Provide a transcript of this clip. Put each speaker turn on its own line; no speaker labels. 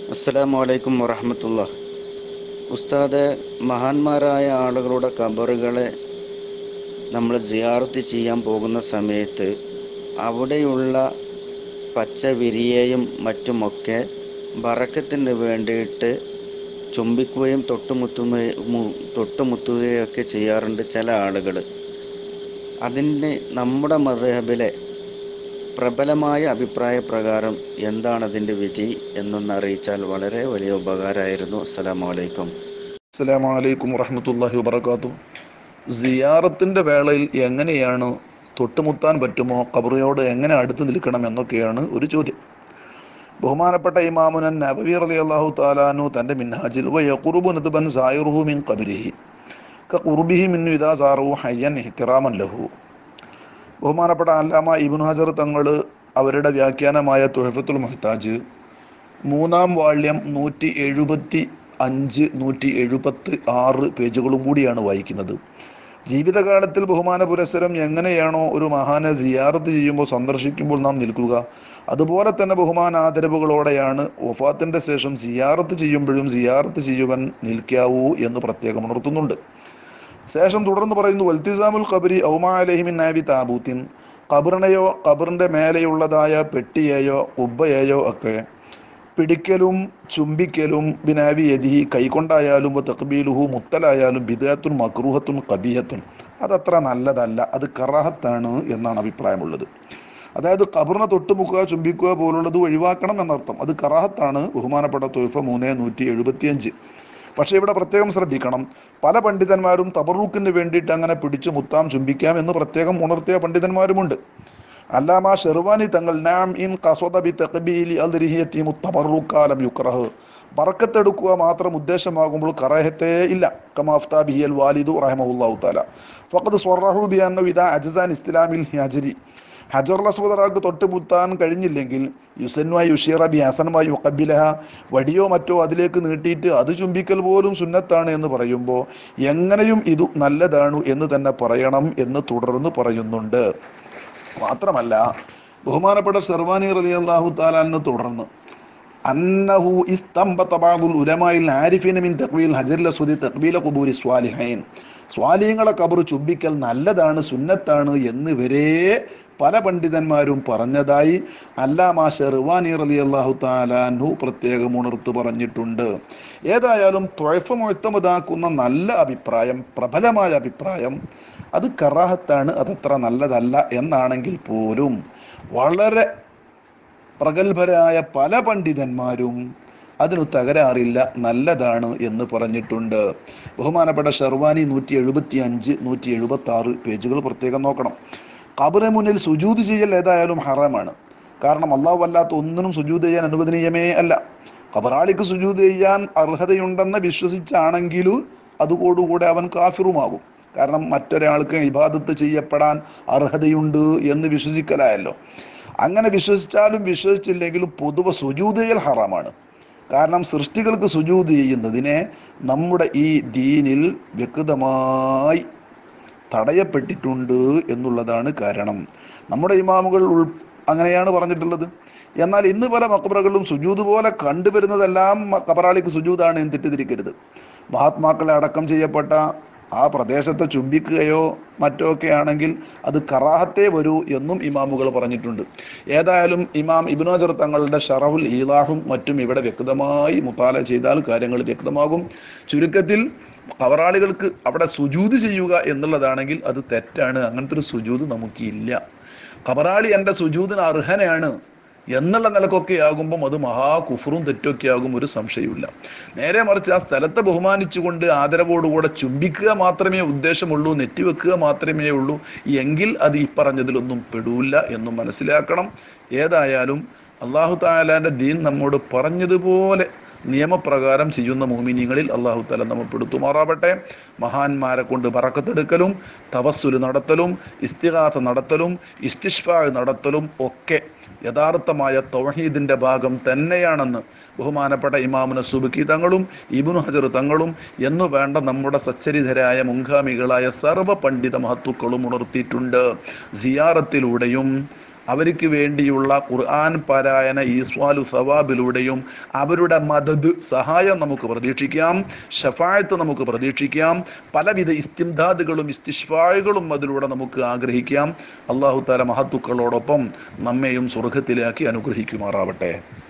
അസ്സലാമു അലൈക്കും വറഹമത്തുള്ള ഉസ്താദ് മഹാന്മാരായ ആളുകളുടെ കബറുകളെ നമ്മൾ സിയാറത്ത് ചെയ്യാൻ പോകുന്ന സമയത്ത് അവിടെയുള്ള പച്ച വിരിയയും മറ്റുമൊക്കെ ബറക്കത്തിന് വേണ്ടിയിട്ട് ചുംബിക്കുകയും തൊട്ടുമുത്തുകയും തൊട്ടുമുത്തുകയൊക്കെ ചെയ്യാറുണ്ട് ചില ആളുകൾ അതിന് നമ്മുടെ മതഹബിലെ പ്രബലമായ അഭിപ്രായ പ്രകാരം എന്താണ് അതിൻ്റെ വിധി എന്നൊന്ന് അറിയിച്ചാൽ വളരെ വലിയ ഉപകാരമായിരുന്നു അസ്സലാമു അലൈക്കും
അസ്സലാമു അലൈക്കും വറഹ്മത്തുള്ളാഹി വബറകാത്തു സിയാറത്തിൻ്റെ വേളയിൽ എങ്ങനെയാണ് തൊട്ടുമുത്താൻ പറ്റുമോ ഖബറിനോട് എങ്ങനെ അടുത്ത് നിൽക്കണം എന്നൊക്കെയാണ് ഒരു ചോദ്യം ബഹുമാനപ്പെട്ട ഇമാമുനൻ നബവി റളിയല്ലാഹു താലാനു തൻ്റെ മിൻഹാജിൽ വയഖുറുബു നദ്ബൻ സായിറുഹു മിൻ ഖബരിഹി കഖുർബിഹി മിൻ ഇദാ സാറു ഹയ്യൻ ഇഹ്തിറാമൻ ലഹു ബഹുമാനപ്പെട്ട അല്ലാമ ഇബ്നു ഹജർ തങ്ങൾ അവരുടെ വ്യാഖ്യാനമായ തുഹഫത്തുൽ മുഹ്താജ് മൂന്നാം വാള്യം നൂറ്റി എഴുപത്തി അഞ്ച് നൂറ്റി എഴുപത്തി ആറ് പേജുകളും കൂടിയാണ് വായിക്കുന്നത് ജീവിതകാലത്തിൽ ബഹുമാന പുരസ്സരം എങ്ങനെയാണോ ഒരു മഹാനെ സിയാറത്ത് ചെയ്യുമ്പോൾ സന്ദർശിക്കുമ്പോൾ നാം നിൽക്കുക അതുപോലെ തന്നെ ബഹുമാന ആദരവുകളോടെയാണ് വഫാത്തിൻ്റെ ശേഷം സിയാറത്ത് ചെയ്യുമ്പോഴും സിയാറത്ത് ചെയ്യുവാൻ നിൽക്കാവൂ എന്ന് പ്രത്യേകം ഉണർത്തുന്നുണ്ട് ശേഷം തുടർന്ന് പറയുന്നു വൽത്തിസാമുൽ ഖബരി ഔമാ അലഹിമിൻ നാബി താബൂത്തിൻ ഖബറിനെയോ ഖബറിൻ്റെ മേലെയുള്ളതായ പെട്ടിയെയോ ഉബ്ബയെയോ ഒക്കെ പിടിക്കലും ചുംബിക്കലും ബിനാവി യദിഹി കൈകൊണ്ടായാലും തക്ബീലുഹു മുത്തലായാലും ബിദാത്തുൻ മക്രൂഹത്തുൻ കബീഹത്തുൻ അതത്ര നല്ലതല്ല അത് കറാഹത്താണ് എന്നാണ് അഭിപ്രായമുള്ളത് അതായത് ഖബറിനെ തൊട്ടുമുക്കുക ചുംബിക്കുക പോലുള്ളത് ഒഴിവാക്കണം എന്നർത്ഥം അത് കറാഹത്താണ് ബഹുമാനപ്പെട്ട തൊയ്ഫ മൂന്ന് നൂറ്റി എഴുപത്തിയഞ്ച് പക്ഷേ ഇവിടെ പ്രത്യേകം ശ്രദ്ധിക്കണം പല പണ്ഡിതന്മാരും തബറൂക്കിന് വേണ്ടിയിട്ട് അങ്ങനെ പിടിച്ചു മുത്താം ചുംബിക്കാം എന്ന് പ്രത്യേകം ഉണർത്തിയ പണ്ഡിതന്മാരുമുണ്ട് അല്ലാമ ഷെർവാനി തങ്ങൾ നാം ഇൻ കസ്വദ ബി തഖബീലി അൽരിഹിയത്തി മുത്തബറുക്കാലം യുക്രഹ് ബറക്കത്തെടുക്കുക മാത്രം ഉദ്ദേശമാകുമ്പോൾ കറഹത്തെ ഇല്ല കമാഫ്താ ബിഹിയൽ വാലിദു റഹ്മഹുല്ലാഹു താല ഫഖദ് സ്വറഹു ബി അന്നു ഇദാ അജ്സാൻ ഇസ്ലാമിൽ ഹജരി ഹജറുൽ അസ്വദറാക്ക് തൊട്ടുമുത്താൻ കഴിഞ്ഞില്ലെങ്കിൽ യുസൻവായി യുഷീറ ബി ഹസനുമായി യുക്കബിലഹ വടിയോ മറ്റോ അതിലേക്ക് നീട്ടിയിട്ട് അത് ചുംബിക്കൽ പോലും സുന്നത്താണ് എന്ന് പറയുമ്പോൾ എങ്ങനെയും ഇത് നല്ലതാണ് എന്ന് തന്നെ പറയണം എന്ന് തുടർന്ന് പറയുന്നുണ്ട് മാത്രമല്ല ബഹുമാനപ്പെട്ട ഷെർവാനി റളിയല്ലാഹു താലാന്ന് തുടർന്ന് അന്നഹു ഇസ്തംബത ബഅദുൽ ഉലമായിൽ ആരിഫീന മിൻ തഖ്വീൽ ഹജറിൽ അസ്വദി തഖ്ബീല ഖുബൂരി സ്വാലിഹൈൻ സ്വാലിഹങ്ങളെ ഖബർ ചുംബിക്കൽ നല്ലതാണ് സുന്നത്താണ് എന്ന് വരെ പല പണ്ഡിതന്മാരും പറഞ്ഞതായി അല്ലാമ ഷെർവാനി റളിയല്ലാഹു താലാൻഹു പ്രത്യേകം ഉണർത്തു പറഞ്ഞിട്ടുണ്ട് ഏതായാലും തൊഴഫ മുഴത്തമതാക്കുന്ന നല്ല അഭിപ്രായം പ്രബലമായ അഭിപ്രായം അത് കറാഹത്താണ് അതത്ര നല്ലതല്ല എന്നാണെങ്കിൽ പോലും വളരെ പ്രഗത്ഭരായ പല പണ്ഡിതന്മാരും അതിനു തകരാറില്ല നല്ലതാണ് എന്ന് പറഞ്ഞിട്ടുണ്ട് ബഹുമാനപ്പെട്ട ഷെർവാനി നൂറ്റി എഴുപത്തി അഞ്ച് നൂറ്റി എഴുപത്തി ആറ് പേജുകൾ പ്രത്യേകം നോക്കണം ഖബറിന് മുന്നിൽ സുജൂത് ചെയ്യൽ ഏതായാലും ഹറാമാണ് കാരണം അള്ളാഹു അല്ലാത്ത ഒന്നിനും സുജൂത് ചെയ്യാൻ അനുവദനീയമേ അല്ല ഖബറാളിക്ക് സുജൂത് ചെയ്യാൻ അർഹതയുണ്ടെന്ന് വിശ്വസിച്ചാണെങ്കിലും അതോടുകൂടെ അവൻ കാഫിറുമാകും കാരണം മറ്റൊരാൾക്ക് ഇബാദത്ത് ചെയ്യപ്പെടാൻ അർഹതയുണ്ട് എന്ന് വിശ്വസിക്കലായല്ലോ അങ്ങനെ വിശ്വസിച്ചാലും വിശ്വസിച്ചില്ലെങ്കിലും പൊതുവെ സുജൂത് ചെയ്യൽ ഹറാമാണ് കാരണം സൃഷ്ടികൾക്ക് സുജൂത് ചെയ്യുന്നതിനെ നമ്മുടെ ഈ ദീനിൽ വ്യക്തമായി തടയപ്പെട്ടിട്ടുണ്ട് എന്നുള്ളതാണ് കാരണം നമ്മുടെ ഇമാമുകൾ ഉൾ അങ്ങനെയാണ് പറഞ്ഞിട്ടുള്ളത് എന്നാൽ ഇന്ന് പല മക്കബറകളിലും സുജൂത് പോലെ കണ്ടുവരുന്നതെല്ലാം കബറാളിക്ക് സുജൂതാണ് എന്ന് തെറ്റിദ്ധരിക്കരുത് മഹാത്മാക്കളെ അടക്കം ചെയ്യപ്പെട്ട ആ പ്രദേശത്തെ ചുംബിക്കുകയോ മറ്റോ ഒക്കെ ആണെങ്കിൽ അത് കറാഹത്തെ വരൂ എന്നും ഇമാമുകൾ പറഞ്ഞിട്ടുണ്ട് ഏതായാലും ഇമാം ഇബിനോജർ തങ്ങളുടെ ഷറവുൽ ഈലാഹും മറ്റും ഇവിടെ വ്യക്തമായി മുത്താല ചെയ്താൽ കാര്യങ്ങൾ വ്യക്തമാകും ചുരുക്കത്തിൽ കവറാളികൾക്ക് അവിടെ സുജൂത് ചെയ്യുക എന്നുള്ളതാണെങ്കിൽ അത് തെറ്റാണ് അങ്ങനത്തെ ഒരു സുജൂത് നമുക്കില്ല കബറാളി എൻ്റെ സുജൂതിന് അർഹനാണ് എന്നുള്ള നിലക്കൊക്കെ ആകുമ്പം അത് മഹാ കുഫറും തെറ്റൊക്കെ ആകും ഒരു സംശയമില്ല നേരെ മറിച്ച് ആ സ്ഥലത്തെ ബഹുമാനിച്ചുകൊണ്ട് ആദരവോടുകൂടെ ചുംബിക്കുക മാത്രമേ ഉദ്ദേശമുള്ളൂ നെറ്റിവെക്കുക മാത്രമേ ഉള്ളൂ എങ്കിൽ അത് ഈ പറഞ്ഞതിലൊന്നും പെടൂല എന്നും മനസ്സിലാക്കണം ഏതായാലും അള്ളാഹു താലാന്റെ ദീൻ നമ്മോട് പറഞ്ഞതുപോലെ നിയമപ്രകാരം ചെയ്യുന്ന മോമിനിങ്ങളിൽ അള്ളാഹു തല നമ്മൾ പെടുത്തുമാറാവട്ടെ മഹാന്മാരെ കൊണ്ട് പറക്കത്തെടുക്കലും തവസ്സുല് നടത്തലും ഇസ്തിഹാസ നടത്തലും ഇസ്തിഷ്ഫാ നടത്തലും ഒക്കെ യഥാർത്ഥമായ തൗഹീദിന്റെ ഭാഗം തന്നെയാണെന്ന് ബഹുമാനപ്പെട്ട ഇമാമുന സുബുക്കി തങ്ങളും ഇബുനു ഹജർ തങ്ങളും എന്നു വേണ്ട നമ്മുടെ സച്ചരിതരായ മുൻഗാമികളായ സർവ പണ്ഡിത മഹത്തുക്കളും ഉണർത്തിയിട്ടുണ്ട് സിയാറത്തിലൂടെയും അവർക്ക് വേണ്ടിയുള്ള ഖുർആൻ പാരായണ ഈസ്വാലു സവാബിലൂടെയും അവരുടെ മദത് സഹായം നമുക്ക് പ്രതീക്ഷിക്കാം ഷഫായത്ത് നമുക്ക് പ്രതീക്ഷിക്കാം പലവിധ ഇസ്തിംദാദുകളും ഇസ്തിഷ്ഫായുകളും അതിലൂടെ നമുക്ക് ആഗ്രഹിക്കാം അള്ളാഹു താല മഹത്തുക്കളോടൊപ്പം നമ്മെയും സ്വർഗത്തിലാക്കി അനുഗ്രഹിക്കുമാറാവട്ടെ